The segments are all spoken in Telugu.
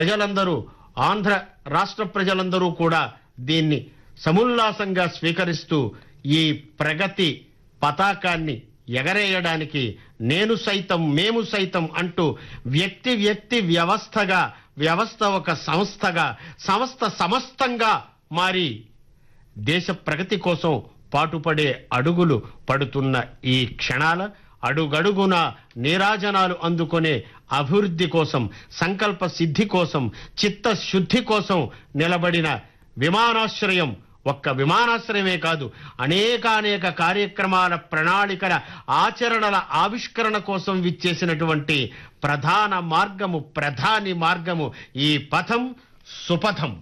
ప్రజలందరూ ఆంధ్ర రాష్ట్ర ప్రజలందరూ కూడా దీన్ని సముల్లాసంగా స్వీకరిస్తూ ఈ ప్రగతి పతాకాన్ని ఎగరేయడానికి నేను సైతం మేము సైతం అంటూ వ్యక్తి వ్యక్తి వ్యవస్థగా వ్యవస్థ ఒక సంస్థగా సంస్థ సమస్తంగా మారి దేశ ప్రగతి కోసం పాటుపడే అడుగులు పడుతున్న ఈ క్షణాల అడుగడుగున నీరాజనాలు అందుకునే అభివృద్ధి కోసం సంకల్ప సిద్ధి కోసం చిత్తశుద్ధి కోసం నిలబడిన విమానాశ్రయం ఒక్క విమానాశ్రయమే కాదు అనేకానేక కార్యక్రమాల ప్రణాళికల ఆచరణల ఆవిష్కరణ కోసం విచ్చేసినటువంటి ప్రధాన మార్గము ప్రధాని మార్గము ఈ పథం సుపథం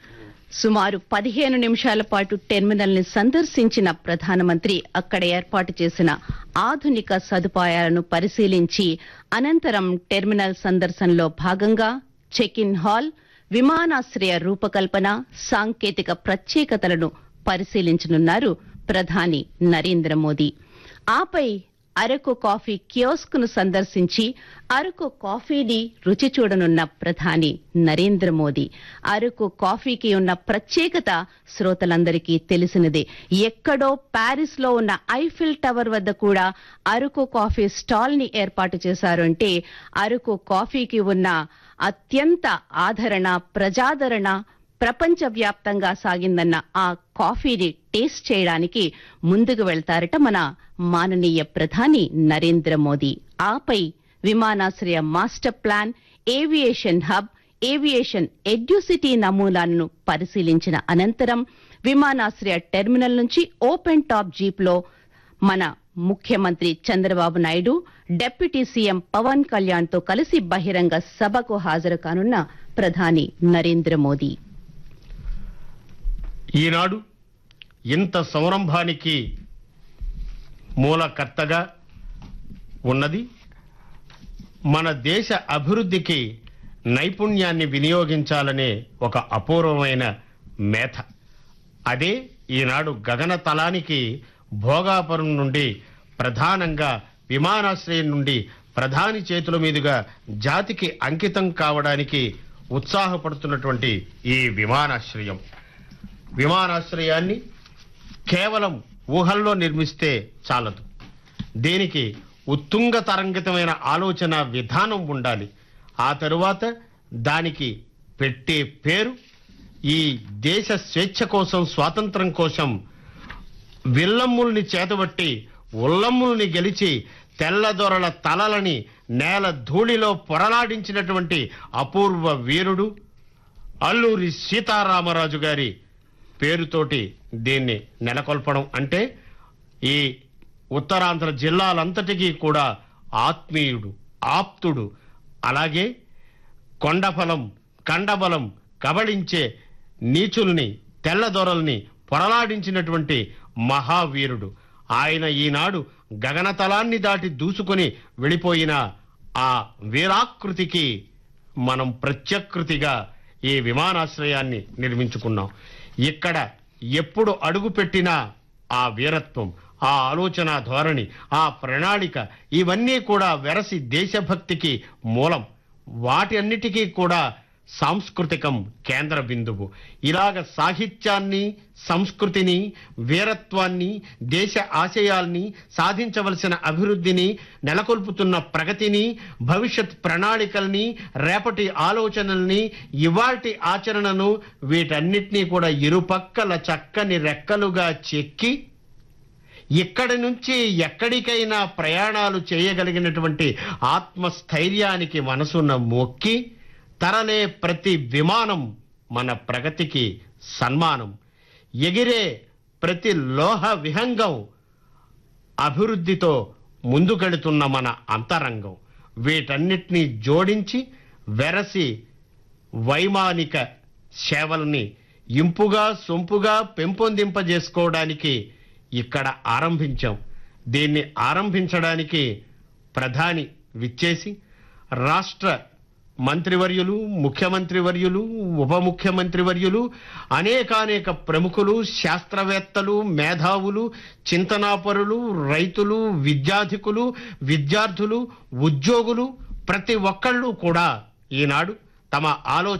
సుమారు పదిహేను నిమిషాల పాటు టెర్మినల్ ని సందర్శించిన ప్రధానమంత్రి అక్కడ ఏర్పాటు చేసిన ఆధునిక సదుపాయాలను పరిశీలించి అనంతరం టెర్మినల్ సందర్శనలో భాగంగా చెక్ ఇన్ హాల్ విమానాశ్రయ రూపకల్పన సాంకేతిక ప్రత్యేకతలను పరిశీలించనున్నారు ప్రధాని నరేంద్ర మోదీ ఆపై అరకు కాఫీ కియోస్క్ ను సందర్శించి అరకు కాఫీని రుచి చూడనున్న ప్రధాని నరేంద్ర మోదీ అరకు కాఫీకి ఉన్న ప్రత్యేకత శ్రోతలందరికీ తెలిసినదే ఎక్కడో ప్యారిస్ లో ఉన్న ఐఫిల్ టవర్ వద్ద కూడా అరకు కాఫీ స్టాల్ ని ఏర్పాటు చేశారు అంటే అరకు కాఫీకి ఉన్న అత్యంత ఆదరణ ప్రజాదరణ ప్రపంచవ్యాప్తంగా సాగిందన్న ఆ కాఫీని టేస్ట్ చేయడానికి ముందుకు వెళ్తారట మన మాననీయ ప్రధాని నరేంద్ర మోదీ ఆపై విమానాశ్రయ master plan aviation hub aviation educity నమూనాలను పరిశీలించిన అనంతరం విమానాశ్రయ టెర్మినల్ నుంచి ఓపెన్ టాప్ జీప్ లో మన ముఖ్యమంత్రి చంద్రబాబు నాయుడు డిప్యూటీ సీఎం పవన్ కళ్యాణ్ తో కలిసి బహిరంగ సభకు హాజరు కానున్న ప్రధాని నరేంద్ర మోదీ ఈనాడు ఇంత సంరంభానికి మూలకర్తగా ఉన్నది మన దేశ అభివృద్ధికి నైపుణ్యాన్ని వినియోగించాలనే ఒక అపూర్వమైన మేథ అదే ఈనాడు గగనతలానికి భోగాపురం నుండి ప్రధానంగా విమానాశ్రయం నుండి ప్రధాని చేతుల మీదుగా జాతికి అంకితం కావడానికి ఉత్సాహపడుతున్నటువంటి ఈ విమానాశ్రయం విమానాశ్రయాన్ని కేవలం ఊహల్లో నిర్మిస్తే చాలదు దీనికి ఉత్తుంగ తరంగితమైన ఆలోచన విధానం ఉండాలి ఆ తరువాత దానికి పెట్టే పేరు ఈ దేశ స్వేచ్ఛ కోసం స్వాతంత్రం కోసం విల్లమ్ముల్ని చేతబట్టి ఉల్లమ్ముల్ని గెలిచి తెల్లదొరల తలలని నేల ధూళిలో పొరలాడించినటువంటి అపూర్వ వీరుడు అల్లూరి సీతారామరాజు గారి పేరుతోటి దీన్ని నెలకొల్పడం అంటే ఈ ఉత్తరాంధ్ర జిల్లాలంతటికీ కూడా ఆత్మీయుడు ఆప్తుడు అలాగే కొండఫలం కండబలం కబళించే నీచుల్ని తెల్లదొరల్ని పొరలాడించినటువంటి మహావీరుడు ఆయన ఈనాడు గగనతలాన్ని దాటి దూసుకుని వెళ్ళిపోయిన ఆ వీరాకృతికి మనం ప్రత్యకృతిగా ఈ విమానాశ్రయాన్ని నిర్మించుకున్నాం ఇక్కడ ఎప్పుడు అడుగు పెట్టినా ఆ వీరత్వం ఆ ఆలోచన ధోరణి ఆ ప్రణాళిక ఇవన్నీ కూడా వెరసి దేశభక్తికి మూలం వాటి అన్నిటికీ కూడా సాంస్కృతికం కేంద్ర బిందువు ఇలాగ సాహిత్యాన్ని సంస్కృతిని వీరత్వాన్ని దేశ ఆశయాల్ని సాధించవలసిన అభివృద్ధిని నెలకొల్పుతున్న ప్రగతిని భవిష్యత్ ప్రణాళికల్ని రేపటి ఆలోచనల్ని ఇవాల్టి ఆచరణను వీటన్నిటినీ కూడా ఇరుపక్కల చక్కని రెక్కలుగా చెక్కి ఇక్కడి నుంచి ఎక్కడికైనా ప్రయాణాలు చేయగలిగినటువంటి ఆత్మస్థైర్యానికి మనసున్న మొక్కి తరలే ప్రతి విమానం మన ప్రగతికి సన్మానం ఎగిరే ప్రతి లోహ విహంగం అభివృద్ధితో ముందుకెడుతున్న మన అంతరంగం వీటన్నిటినీ జోడించి వెరసి వైమానిక సేవల్ని ఇంపుగా సొంపుగా పెంపొందింపజేసుకోవడానికి ఇక్కడ ఆరంభించాం దీన్ని ఆరంభించడానికి ప్రధాని విచ్చేసి రాష్ట్ర మంత్రివర్యులు ముఖ్యమంత్రివర్యులు ఉప ముఖ్యమంత్రివర్యులు అనేకానేక ప్రముఖులు శాస్త్రవేత్తలు మేధావులు చింతనాపరులు రైతులు విద్యాధికులు విద్యార్థులు ఉద్యోగులు ప్రతి ఒక్కళ్ళు కూడా ఈనాడు తమ ఆలోచన